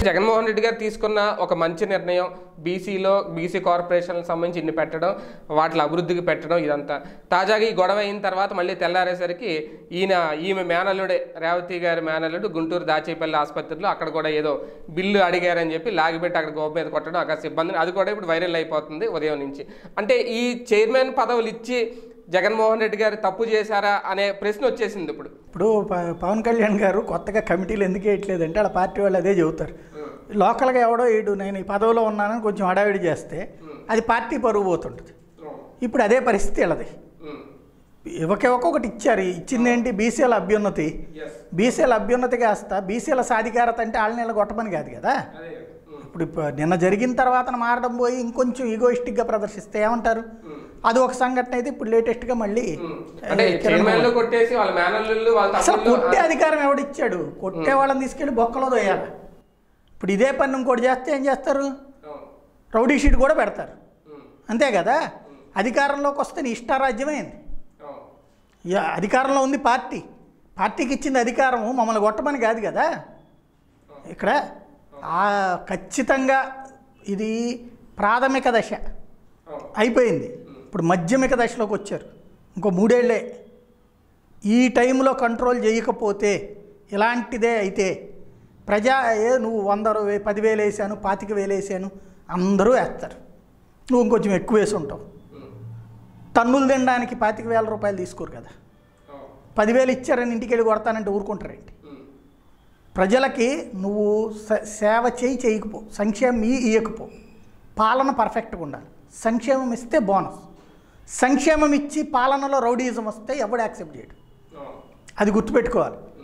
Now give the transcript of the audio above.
జగన్మోహన్ రెడ్డి గారు తీసుకున్న ఒక మంచి నిర్ణయం బీసీలో బీసీ కార్పొరేషన్లకు సంబంధించి ఇన్ని పెట్టడం వాటి అభివృద్ధికి పెట్టడం ఇదంతా తాజాగా ఈ గొడవ అయిన తర్వాత మళ్ళీ తెల్లారేసరికి ఈయన ఈమె మేనల్లుడే రేవతి గారి మేనల్లుడు గుంటూరు దాచేపల్లి ఆసుపత్రిలో అక్కడ కూడా ఏదో బిల్లు అడిగారని చెప్పి లాగిపెట్టి అక్కడ గోప మీద కొట్టడం అక్కడ సిబ్బందిని అది కూడా ఇప్పుడు వైరల్ అయిపోతుంది ఉదయం నుంచి అంటే ఈ చైర్మన్ పదవులు ఇచ్చి జగన్మోహన్ రెడ్డి గారు తప్పు చేశారా అనే ప్రశ్న వచ్చేసింది ఇప్పుడు ఇప్పుడు ప- పవన్ కళ్యాణ్ గారు కొత్తగా కమిటీలు ఎందుకు వేయట్లేదంటే వాళ్ళ పార్టీ వాళ్ళు అదే చెబుతారు లోకల్గా ఎవడో ఈడు నేను ఈ పదవిలో ఉన్నానని కొంచెం హడావిడి చేస్తే అది పార్టీ పరువు పోతుంటుంది ఇప్పుడు అదే పరిస్థితి వీళ్ళది ఇవ్వకే ఒక్కొక్కటి ఇచ్చారు ఇచ్చింది ఏంటి బీసీల అభ్యున్నతి బీసీల అభ్యున్నతి కాస్త బీసీల సాధికారత అంటే వాళ్ళని ఇలా కొట్టమని కాదు కదా ఇప్పుడు ఇప్ప- నిన్న జరిగిన తర్వాత మారడం పోయి ఇంకొంచెం ఈగోయిస్టిక్గా ప్రదర్శిస్తే ఏమంటారు అది ఒక సంఘటన అయితే ఇప్పుడు లేటెస్ట్గా మళ్ళీ అంటే ఏ, కిరణ్ చైర్మన్లు కొట్టేసి వాళ్ళ మేనల్లు వాళ్ళ అసలు తమ్ముళ్ళు కొట్టే అధికారం ఎవడిచ్చాడు కొట్టే వాళ్ళని తీసుకెళ్ళి బొక్కలో దోయాలి ఇప్పుడు ఇదే పని ఇంకోటి చేస్తే ఏం చేస్తారు రౌడీ షీట్ కూడా పెడతారు అంతే కదా అధికారంలోకి వస్తే నీ ఇష్టారాజ్యమైంది యా, అధికారంలో ఉంది పార్టీ పార్టీకి ఇచ్చింది అధికారం మమ్మల్ని కొట్టమని కాదు కదా ఇక్కడ ఆ ఖచ్చితంగా ఇది ప్రాథమిక దశ అయిపోయింది ఇప్పుడు మాధ్యమిక దశలోకి వచ్చారు ఇంకో మూడేళ్లే ఈ టైంలో కంట్రోల్ చేయకపోతే ఇలాంటిదే అయితే ప్రజా ఏ నువ్వు వంద రూ- వే- పదివేలు వేసాను పాతిక వేలు వేసాను అందరూ వేస్తారు నువ్వు ఇంకొంచెం ఎక్కువ వేసి ఉంటావు టన్నులు తినడానికి పాతిక వేల రూపాయలు తీసుకోరు కదా పదివేలు ఇచ్చారని ఇంటికి వెళ్ళి కొడతానంటే ఊరుకుంటారేంటి ప్రజలకి నువ్వు స- సేవ చేయి చేయకపో సంక్షేమం ఇ- ఇయ్యకపో పాలన పర్ఫెక్ట్గా ఉండాలి సంక్షేమం ఇస్తే బోనస్ సంక్షేమం ఇచ్చి పాలనలో రౌడీయిజం వస్తే ఎవడు యాక్సెప్ట్ చేయడు అది గుర్తుపెట్టుకోవాలి